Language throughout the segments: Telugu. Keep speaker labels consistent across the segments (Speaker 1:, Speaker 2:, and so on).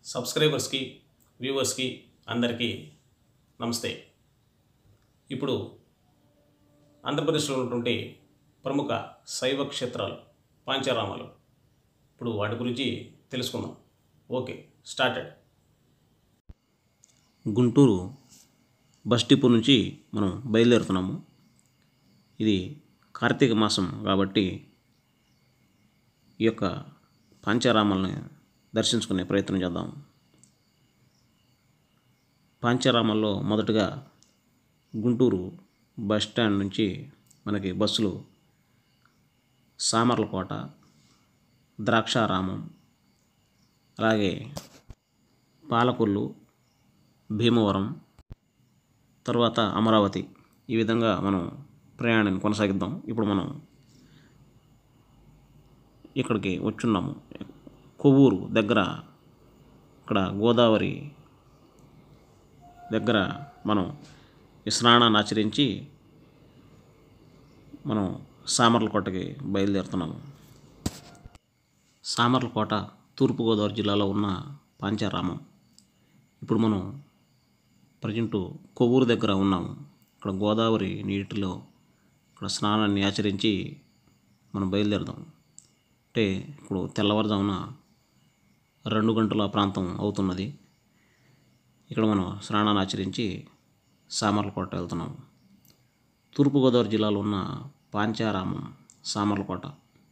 Speaker 1: సబ్స్క్రైబర్స్కి వ్యూవర్స్కి అందరికీ నమస్తే ఇప్పుడు ఆంధ్రప్రదేశ్లో ఉన్నటువంటి ప్రముఖ శైవ క్షేత్రాలు పాంచారామాలు ఇప్పుడు వాటి గురించి తెలుసుకుందాం okay started Guntur bus depot నుంచి మనం బయలుదేరుతున్నాము ఇది కార్తీక మాసం కాబట్టి ఈ యొక్క పాంచారామాలని దర్శించుకునే ప్రయత్నం చేద్దాం పాంచారామాల్లో మొదటగా గుంటూరు బస్ స్టాండ్ నుంచి మనకి బస్సులు సామర్లకోట ద్రాక్షారామం అలాగే పాలకొల్లు భీమవరం తర్వాత అమరావతి ఈ విధంగా మనం ప్రయాణాన్ని కొనసాగిద్దాం ఇప్పుడు మనం ఇక్కడికి వచ్చున్నాము కొవ్వూరు దగ్గర ఇక్కడ గోదావరి దగ్గర మనం ఈ స్నానాన్ని ఆచరించి మనం సామర్లకోటకి బయలుదేరుతున్నాము సామర్లకోట తూర్పుగోదావరి జిల్లాలో ఉన్న పాంచారామం ఇప్పుడు మనం ప్రజెంట్ కొవ్వూరు దగ్గర ఉన్నాము ఇక్కడ గోదావరి నీటిలో ఇక్కడ స్నానాన్ని ఆచరించి మనం బయలుదేరదాం అంటే ఇప్పుడు తెల్లవారుజామున రెండు గంటల ప్రాంతం అవుతున్నది ఇక్కడ మనం స్నానాన్ని ఆచరించి సామర్లకోట వెళ్తున్నాము తూర్పుగోదావరి జిల్లాలో ఉన్న పాంచారామం సామర్లకోట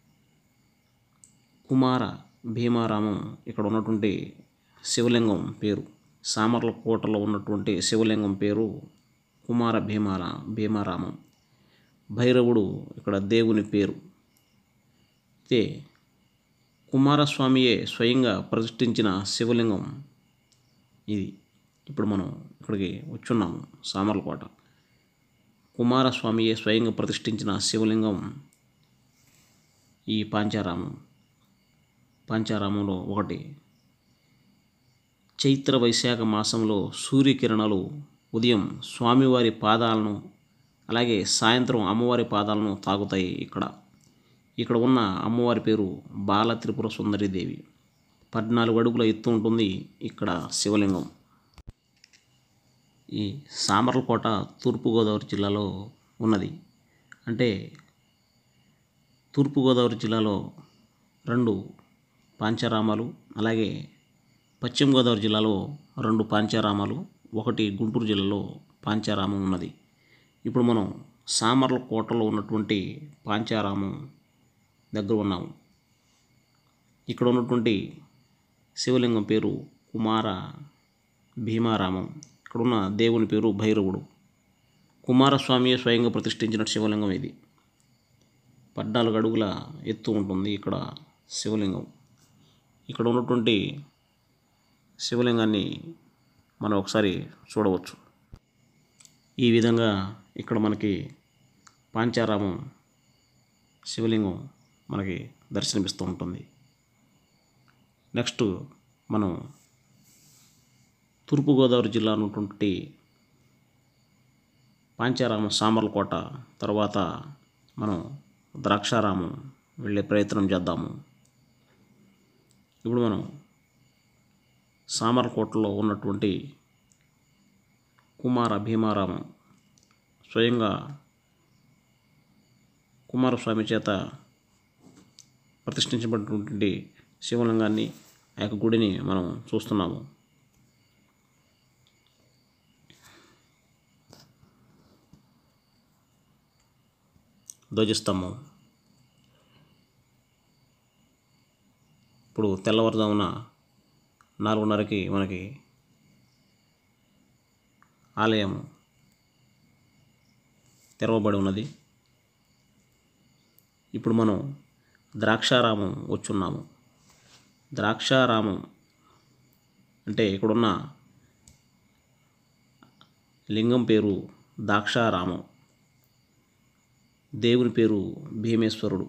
Speaker 1: కుమార భీమారామం ఇక్కడ ఉన్నటువంటి శివలింగం పేరు సామర్లకోటలో ఉన్నటువంటి శివలింగం పేరు కుమార భీమారా భీమారామం భైరవుడు ఇక్కడ దేవుని పేరు అయితే కుమారస్వామియే స్వయంగా ప్రతిష్ఠించిన శివలింగం ఇది ఇప్పుడు మనం ఇక్కడికి వచ్చున్నాము సామర్లకోట కుమారస్వామియే స్వయంగా ప్రతిష్ఠించిన శివలింగం ఈ పాంచారామం పాంచారామంలో ఒకటి చైత్ర వైశాఖ మాసంలో సూర్యకిరణాలు ఉదయం స్వామివారి పాదాలను అలాగే సాయంత్రం అమ్మవారి పాదాలను తాగుతాయి ఇక్కడ ఇక్కడ ఉన్న అమ్మవారి పేరు బాల త్రిపుర సుందరీదేవి పద్నాలుగు అడుగుల ఎత్తు ఉంటుంది ఇక్కడ శివలింగం ఈ సామర్లకోట తూర్పుగోదావరి జిల్లాలో ఉన్నది అంటే తూర్పుగోదావరి జిల్లాలో రెండు పాంచారామాలు అలాగే పశ్చిమ గోదావరి జిల్లాలో రెండు పాంచారామాలు ఒకటి గుంటూరు జిల్లాలో పాంచారామం ఉన్నది ఇప్పుడు మనం సామర్లకోటలో ఉన్నటువంటి పాంచారామం దగ్గర ఉన్నాము ఇక్కడ ఉన్నటువంటి శివలింగం పేరు కుమార భీమారామం ఇక్కడున్న దేవుని పేరు భైరవుడు కుమారస్వామియే స్వయంగా ప్రతిష్ఠించిన శివలింగం ఇది పద్నాలుగు అడుగుల ఎత్తు ఉంటుంది ఇక్కడ శివలింగం ఇక్కడ ఉన్నటువంటి శివలింగాన్ని మనం ఒకసారి చూడవచ్చు ఈ విధంగా ఇక్కడ మనకి పాంచారామం శివలింగం మనకి దర్శనమిస్తూ ఉంటుంది నెక్స్ట్ మనం తూర్పుగోదావరి జిల్లా ఉన్నటువంటి పాంచారామం సామర్లకోట తర్వాత మనం ద్రాక్షారామం వెళ్ళే ప్రయత్నం చేద్దాము ఇప్పుడు మనం సామర్లకోటలో ఉన్నటువంటి కుమార భీమారామం స్వయంగా కుమారస్వామి చేత ప్రతిష్ఠించబడినటువంటి శివలింగాన్ని ఆ యొక్క గుడిని మనం చూస్తున్నాము ధ్వజస్తంభం ఇప్పుడు తెల్లవారుజామున నాలుగున్నరకి మనకి ఆలయం తెరవబడి ఉన్నది ఇప్పుడు మనం ద్రాక్షారామం వచ్చున్నాము ద్రాక్షారామం అంటే ఇక్కడున్న లింగం పేరు దాక్షారామం దేవుని పేరు భీమేశ్వరుడు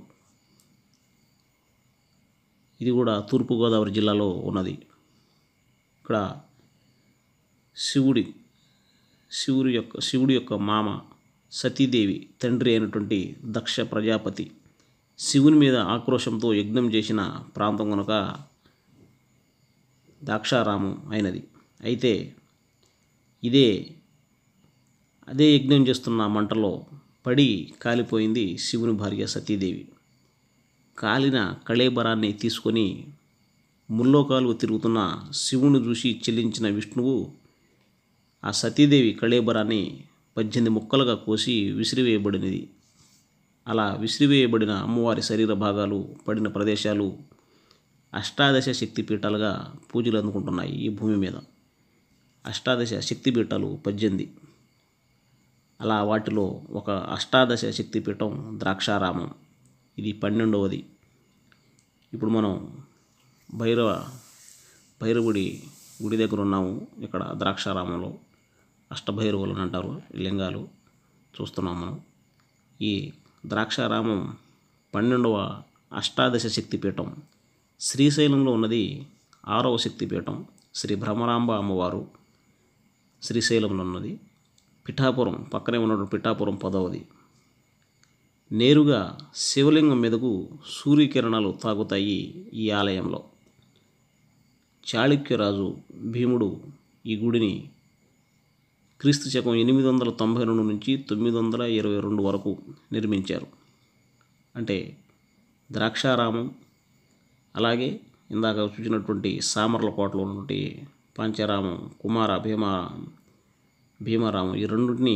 Speaker 1: ఇది కూడా తూర్పుగోదావరి జిల్లాలో ఉన్నది ఇక్కడ శివుడి శివుడి యొక్క శివుడి యొక్క మామ సతీదేవి తండ్రి అయినటువంటి దక్ష ప్రజాపతి శివుని మీద ఆక్రోశంతో యజ్ఞం చేసిన ప్రాంతం కనుక ద్రాక్షారామం అయినది అయితే ఇదే అదే యజ్ఞం చేస్తున్న మంటలో పడి కాలిపోయింది శివుని భార్య సతీదేవి కాలిన కళేబరాన్ని తీసుకొని ముల్లోకాలు తిరుగుతున్న శివుని చూసి చెల్లించిన విష్ణువు ఆ సతీదేవి కళేబరాన్ని పద్దెనిమిది ముక్కలుగా కోసి విసిరివేయబడినది అలా విసిరివేయబడిన అమ్మవారి శరీర భాగాలు పడిన ప్రదేశాలు అష్టాదశ శక్తి పీఠాలుగా పూజలు అందుకుంటున్నాయి ఈ భూమి మీద అష్టాదశ శక్తి పీఠాలు పద్దెనిమిది అలా వాటిలో ఒక అష్టాదశ శక్తి పీఠం ద్రాక్షారామం ఇది పన్నెండవది ఇప్పుడు మనం భైరవ భైరవుడి గుడి దగ్గర ఉన్నాము ఇక్కడ ద్రాక్షారామంలో అష్టభైరవులు అని అంటారు ఈ లింగాలు చూస్తున్నాం మనం ఈ ద్రాక్షారామం పన్నెండవ అష్టాదశ శక్తిపీఠం శ్రీశైలంలో ఉన్నది ఆరవ శక్తిపీఠం శ్రీ భ్రమరాంబ అమ్మవారు శ్రీశైలంలో ఉన్నది పిఠాపురం పక్కనే ఉన్నటువంటి పిఠాపురం పదవది నేరుగా శివలింగం మీదకు సూర్యకిరణాలు తాగుతాయి ఈ ఆలయంలో చాళుక్యరాజు భీముడు ఈ గుడిని క్రీస్తు శకం ఎనిమిది వందల తొంభై రెండు నుంచి తొమ్మిది వందల ఇరవై రెండు వరకు నిర్మించారు అంటే ద్రాక్షారామం అలాగే ఇందాక చూసినటువంటి సామర్లకోటలో ఉన్నటువంటి పంచరామం కుమార భీమా భీమారామం ఈ రెండింటిని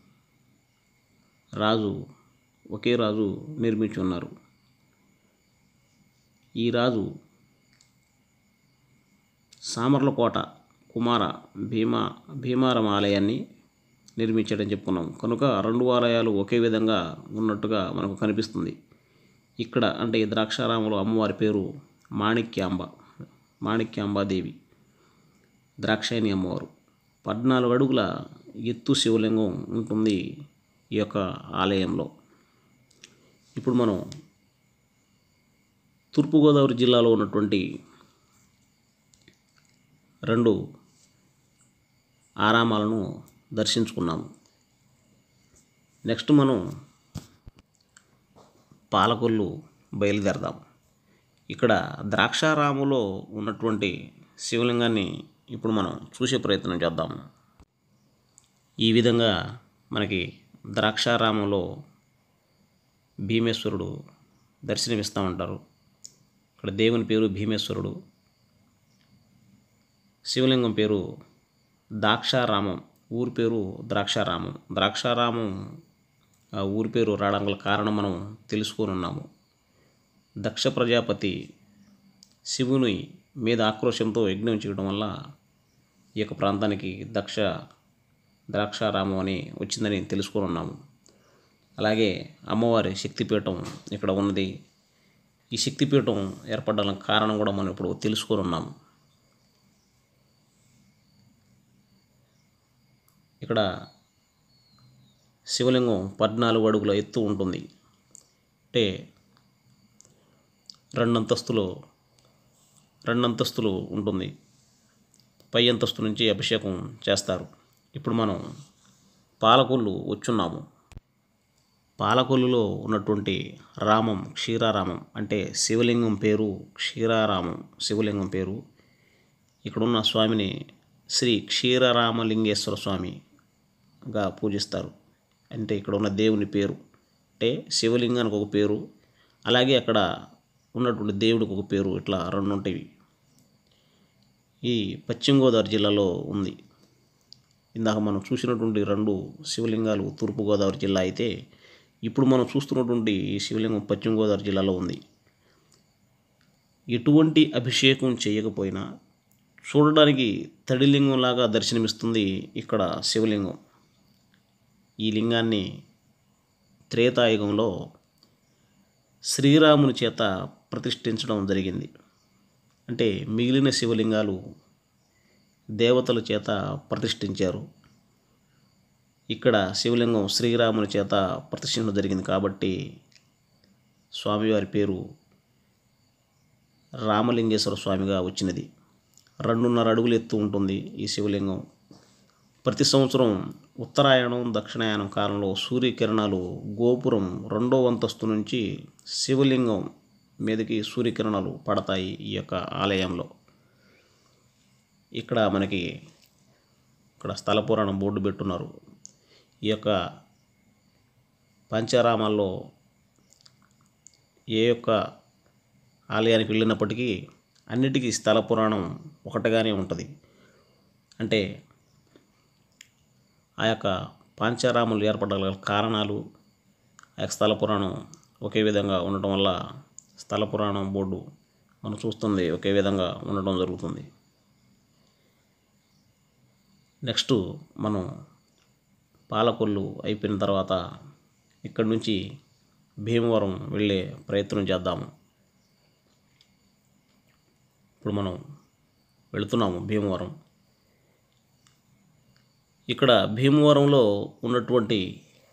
Speaker 1: రాజు ఒకే రాజు నిర్మించి ఉన్నారు ఈ రాజు సామర్లకోట కుమార భీమా భీమారం ఆలయాన్ని నిర్మించాడని చెప్పుకున్నాం కనుక రెండు ఆలయాలు ఒకే విధంగా ఉన్నట్టుగా మనకు కనిపిస్తుంది ఇక్కడ అంటే ఈ ద్రాక్షారామంలో అమ్మవారి పేరు మాణిక్యాంబ మాణిక్యాంబాదేవి ద్రాక్షాయణి అమ్మవారు పద్నాలుగు అడుగుల ఎత్తు శివలింగం ఉంటుంది ఈ యొక్క ఆలయంలో ఇప్పుడు మనం తూర్పుగోదావరి జిల్లాలో ఉన్నటువంటి రెండు ఆరామాలను దర్శించుకున్నాము నెక్స్ట్ మనం పాలకొల్లు బయలుదేరదాం ఇక్కడ ద్రాక్షారాములో ఉన్నటువంటి శివలింగాన్ని ఇప్పుడు మనం చూసే ప్రయత్నం చేద్దాం ఈ విధంగా మనకి ద్రాక్షారామంలో భీమేశ్వరుడు దర్శనమిస్తూ ఉంటారు ఇక్కడ దేవుని పేరు భీమేశ్వరుడు శివలింగం పేరు దాక్షారామం ఊరి పేరు ద్రాక్షారామం ద్రాక్షారామం ఆ ఊరి పేరు రావడం గల కారణం మనం తెలుసుకొని ఉన్నాము దక్ష ప్రజాపతి శివుని మీద ఆక్రోశంతో యజ్ఞం చేయడం వల్ల ఈ యొక్క ప్రాంతానికి దక్ష ద్రాక్షారామం అని వచ్చిందని తెలుసుకొని ఉన్నాము అలాగే అమ్మవారి శక్తిపీఠం ఇక్కడ ఉన్నది ఈ శక్తిపీఠం ఏర్పడడానికి కారణం కూడా మనం ఇప్పుడు తెలుసుకొని ఉన్నాము ఇక్కడ శివలింగం పద్నాలుగు అడుగుల ఎత్తు ఉంటుంది అంటే రెండంతస్తులు రెండంతస్తులు ఉంటుంది పై అంతస్తు నుంచి అభిషేకం చేస్తారు ఇప్పుడు మనం పాలకొల్లు వచ్చున్నాము పాలకొల్లులో ఉన్నటువంటి రామం క్షీరారామం అంటే శివలింగం పేరు క్షీరారామం శివలింగం పేరు ఇక్కడున్న స్వామిని శ్రీ క్షీరరామలింగేశ్వర స్వామిగా పూజిస్తారు అంటే ఇక్కడ ఉన్న దేవుని పేరు అంటే శివలింగానికి ఒక పేరు అలాగే అక్కడ ఉన్నటువంటి దేవుడికి ఒక పేరు ఇట్లా రెండు ఉంటాయి ఈ పశ్చిమ గోదావరి జిల్లాలో ఉంది ఇందాక మనం చూసినటువంటి రెండు శివలింగాలు తూర్పుగోదావరి జిల్లా అయితే ఇప్పుడు మనం చూస్తున్నటువంటి ఈ శివలింగం పశ్చిమ గోదావరి జిల్లాలో ఉంది ఎటువంటి అభిషేకం చేయకపోయినా చూడడానికి తడిలింగంలాగా దర్శనమిస్తుంది ఇక్కడ శివలింగం ఈ లింగాన్ని త్రేతాయుగంలో శ్రీరాముని చేత ప్రతిష్ఠించడం జరిగింది అంటే మిగిలిన శివలింగాలు దేవతల చేత ప్రతిష్ఠించారు ఇక్కడ శివలింగం శ్రీరాముని చేత ప్రతిష్ఠించడం జరిగింది కాబట్టి స్వామివారి పేరు రామలింగేశ్వర స్వామిగా వచ్చినది రెండున్నర అడుగులు ఎత్తు ఉంటుంది ఈ శివలింగం ప్రతి సంవత్సరం ఉత్తరాయణం దక్షిణాయనం కాలంలో సూర్యకిరణాలు గోపురం రెండో అంతస్తు నుంచి శివలింగం మీదకి సూర్యకిరణాలు పడతాయి ఈ యొక్క ఆలయంలో ఇక్కడ మనకి ఇక్కడ స్థల పురాణం బోర్డు పెట్టున్నారు ఈ యొక్క పంచారామాల్లో ఏ యొక్క ఆలయానికి వెళ్ళినప్పటికీ అన్నిటికీ స్థల పురాణం ఒకటిగానే ఉంటుంది అంటే ఆ యొక్క పాంచారాములు ఏర్పడగల కారణాలు ఆ యొక్క స్థల పురాణం ఒకే విధంగా ఉండటం వల్ల స్థల పురాణం బోర్డు మనం చూస్తుంది ఒకే విధంగా ఉండటం జరుగుతుంది నెక్స్ట్ మనం పాలకొల్లు అయిపోయిన తర్వాత ఇక్కడి నుంచి భీమవరం వెళ్ళే ప్రయత్నం చేద్దాము ఇప్పుడు మనం వెళుతున్నాము భీమవరం ఇక్కడ భీమవరంలో ఉన్నటువంటి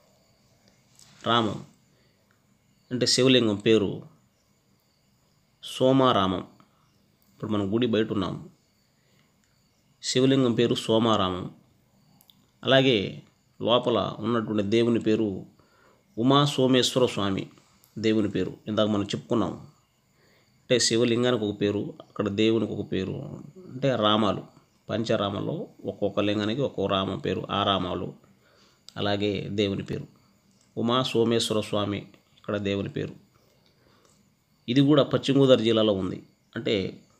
Speaker 1: రామం అంటే శివలింగం పేరు సోమారామం ఇప్పుడు మనం గుడి బయట ఉన్నాము శివలింగం పేరు సోమారామం అలాగే లోపల ఉన్నటువంటి దేవుని పేరు ఉమా సోమేశ్వర స్వామి దేవుని పేరు ఇందాక మనం చెప్పుకున్నాం అంటే శివలింగానికి ఒక పేరు అక్కడ దేవునికి ఒక పేరు అంటే రామాలు పంచరామంలో ఒక్కొక్క లింగానికి ఒక్కొక్క రామ పేరు ఆ రామాలు అలాగే దేవుని పేరు ఉమా సోమేశ్వర స్వామి ఇక్కడ దేవుని పేరు ఇది కూడా పశ్చిమ గోదావరి జిల్లాలో ఉంది అంటే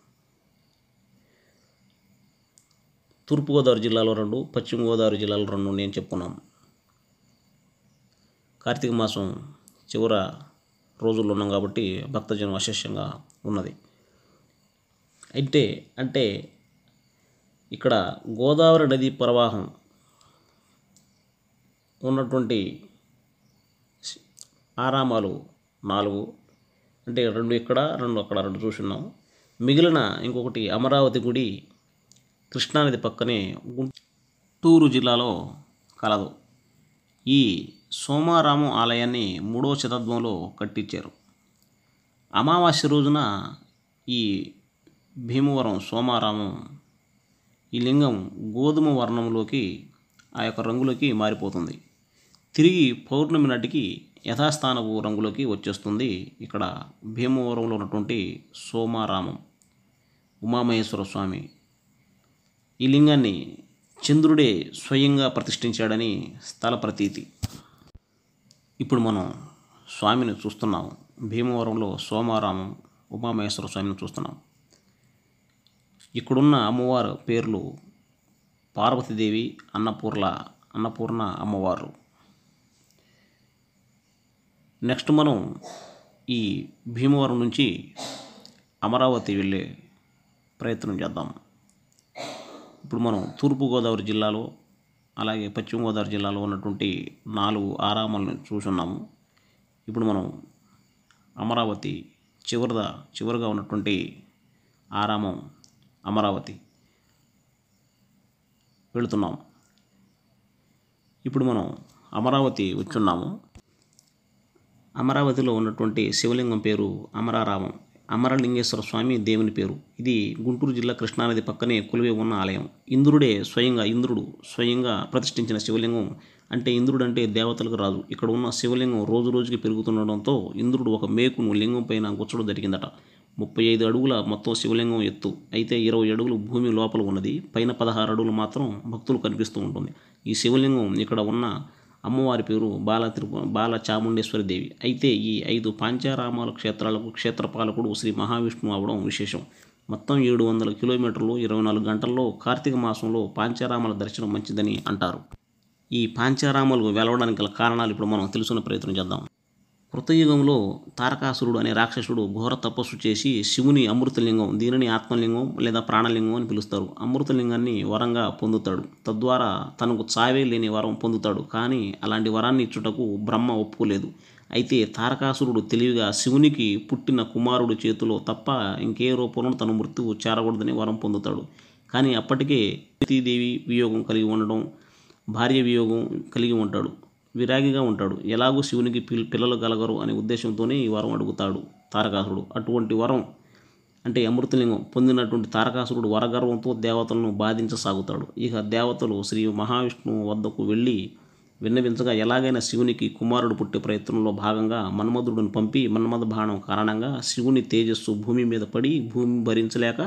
Speaker 1: తూర్పుగోదావరి జిల్లాలో రెండు పశ్చిమ గోదావరి జిల్లాలో రెండు నేను చెప్పుకున్నాను కార్తీక మాసం చివర రోజుల్లో ఉన్నాం కాబట్టి భక్తజనం అశేషంగా ఉన్నది అయితే అంటే ఇక్కడ గోదావరి నది ప్రవాహం ఉన్నటువంటి ఆరామాలు నాలుగు అంటే రెండు ఇక్కడ రెండు అక్కడ రెండు చూసున్నాం మిగిలిన ఇంకొకటి అమరావతి గుడి కృష్ణానది పక్కనే గుంటూరు జిల్లాలో కలదు ఈ సోమారాము ఆలయాన్ని మూడవ శతాబ్దంలో కట్టించారు అమావాస్య రోజున ఈ భీమవరం సోమారామం ఈ లింగం గోధుమ వర్ణంలోకి ఆ యొక్క రంగులోకి మారిపోతుంది తిరిగి పౌర్ణమి నాటికి యథాస్థానపు రంగులోకి వచ్చేస్తుంది ఇక్కడ భీమవరంలో ఉన్నటువంటి సోమారామం ఉమామహేశ్వర స్వామి ఈ లింగాన్ని చంద్రుడే స్వయంగా ప్రతిష్ఠించాడని స్థల ప్రతీతి ఇప్పుడు మనం స్వామిని చూస్తున్నాం భీమవరంలో సోమారామం ఉమామహేశ్వర స్వామిని చూస్తున్నాం ఇక్కడున్న అమ్మవారు పేర్లు పార్వతీదేవి అన్నపూర్ల అన్నపూర్ణ అమ్మవారు నెక్స్ట్ మనం ఈ భీమవరం నుంచి అమరావతి వెళ్ళే ప్రయత్నం చేద్దాం ఇప్పుడు మనం తూర్పుగోదావరి జిల్లాలో అలాగే పశ్చిమ గోదావరి జిల్లాలో ఉన్నటువంటి నాలుగు ఆరామాలను చూసున్నాము ఇప్పుడు మనం అమరావతి చివరిద చివరిగా ఉన్నటువంటి ఆరామం అమరావతి వెళుతున్నాం ఇప్పుడు మనం అమరావతి వచ్చున్నాము అమరావతిలో ఉన్నటువంటి శివలింగం పేరు అమరారామం అమరలింగేశ్వర స్వామి దేవుని పేరు ఇది గుంటూరు జిల్లా కృష్ణానది పక్కనే కొలువై ఉన్న ఆలయం ఇంద్రుడే స్వయంగా ఇంద్రుడు స్వయంగా ప్రతిష్ఠించిన శివలింగం అంటే ఇంద్రుడు అంటే దేవతలకు రాజు ఇక్కడ ఉన్న శివలింగం రోజు రోజుకి పెరుగుతుండడంతో ఇంద్రుడు ఒక మేకును లింగం పైన గుచ్చడం జరిగిందట ముప్పై ఐదు అడుగుల మొత్తం శివలింగం ఎత్తు అయితే ఇరవై అడుగులు భూమి లోపల ఉన్నది పైన పదహారు అడుగులు మాత్రం భక్తులు కనిపిస్తూ ఉంటుంది ఈ శివలింగం ఇక్కడ ఉన్న అమ్మవారి పేరు బాల తిరుప బాల చాముండేశ్వరి దేవి అయితే ఈ ఐదు పాంచారామాల క్షేత్రాలకు క్షేత్రపాలకుడు శ్రీ మహావిష్ణువు అవడం విశేషం మొత్తం ఏడు వందల కిలోమీటర్లు ఇరవై నాలుగు గంటల్లో కార్తీక మాసంలో పాంచారామాల దర్శనం మంచిదని అంటారు ఈ పాంచారామాలు వెలవడానికి గల కారణాలు ఇప్పుడు మనం తెలుసుకునే ప్రయత్నం చేద్దాం కృతయుగంలో తారకాసురుడు అనే రాక్షసుడు ఘోర తపస్సు చేసి శివుని అమృతలింగం దీనిని ఆత్మలింగం లేదా ప్రాణలింగం అని పిలుస్తారు అమృతలింగాన్ని వరంగా పొందుతాడు తద్వారా తనకు చావే లేని వరం పొందుతాడు కానీ అలాంటి వరాన్ని ఇచ్చుటకు బ్రహ్మ ఒప్పుకోలేదు అయితే తారకాసురుడు తెలివిగా శివునికి పుట్టిన కుమారుడు చేతిలో తప్ప ఇంకే రూపంలో తన మృత్యువు చేరకూడదని వరం పొందుతాడు కానీ అప్పటికే సతీదేవి వియోగం కలిగి ఉండడం భార్య వియోగం కలిగి ఉంటాడు విరాగిగా ఉంటాడు ఎలాగూ శివునికి పిల్ పిల్లలు కలగరు అనే ఉద్దేశంతోనే ఈ వరం అడుగుతాడు తారకాసురుడు అటువంటి వరం అంటే అమృతలింగం పొందినటువంటి తారకాసురుడు వరగర్వంతో దేవతలను బాధించసాగుతాడు ఇక దేవతలు శ్రీ మహావిష్ణువు వద్దకు వెళ్ళి విన్నవించగా ఎలాగైనా శివునికి కుమారుడు పుట్టే ప్రయత్నంలో భాగంగా మన్మధుడిని పంపి మన్మథ బాణం కారణంగా శివుని తేజస్సు భూమి మీద పడి భూమి భరించలేక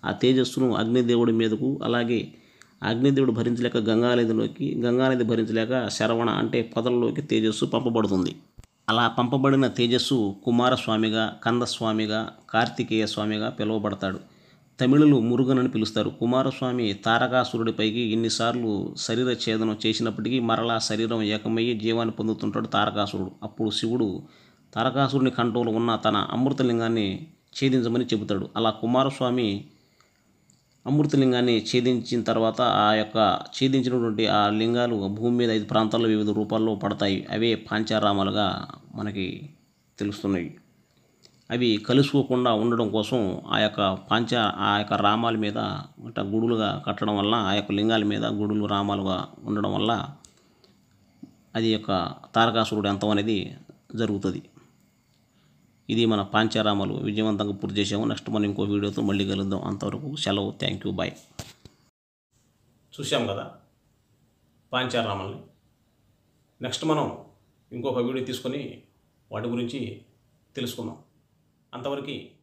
Speaker 1: ఆ తేజస్సును అగ్నిదేవుడి మీదకు అలాగే అగ్నిదేవుడు భరించలేక గంగానదిలోకి గంగానది భరించలేక శరవణ అంటే పొదల్లోకి తేజస్సు పంపబడుతుంది అలా పంపబడిన తేజస్సు కుమారస్వామిగా కందస్వామిగా కార్తికేయ స్వామిగా పిలువబడతాడు తమిళులు మురుగన్ అని పిలుస్తారు కుమారస్వామి తారకాసురుడిపైకి ఎన్నిసార్లు శరీర ఛేదనం చేసినప్పటికీ మరలా శరీరం ఏకమయ్యి జీవాన్ని పొందుతుంటాడు తారకాసురుడు అప్పుడు శివుడు తారకాసురుని కంఠంలో ఉన్న తన అమృతలింగాన్ని ఛేదించమని చెబుతాడు అలా కుమారస్వామి అమృతలింగాన్ని ఛేదించిన తర్వాత ఆ యొక్క ఛేదించినటువంటి ఆ లింగాలు భూమి మీద ఐదు ప్రాంతాల్లో వివిధ రూపాల్లో పడతాయి అవే పాంచారామాలుగా మనకి తెలుస్తున్నాయి అవి కలుసుకోకుండా ఉండడం కోసం ఆ యొక్క పాంచ ఆ యొక్క రామాల మీద అంటే గుడులుగా కట్టడం వల్ల ఆ యొక్క లింగాల మీద గుడులు రామాలుగా ఉండడం వల్ల అది యొక్క తారకాసురుడు ఎంతం అనేది జరుగుతుంది ఇది మన పాంచారామాలు విజయవంతంగా పూర్తి చేసాము నెక్స్ట్ మనం ఇంకో వీడియోతో మళ్ళీ కలుద్దాం అంతవరకు సెలవు థ్యాంక్ యూ బాయ్ చూసాం కదా పాంచారామాల్ని నెక్స్ట్ మనం ఇంకొక వీడియో తీసుకొని వాటి గురించి తెలుసుకుందాం అంతవరకు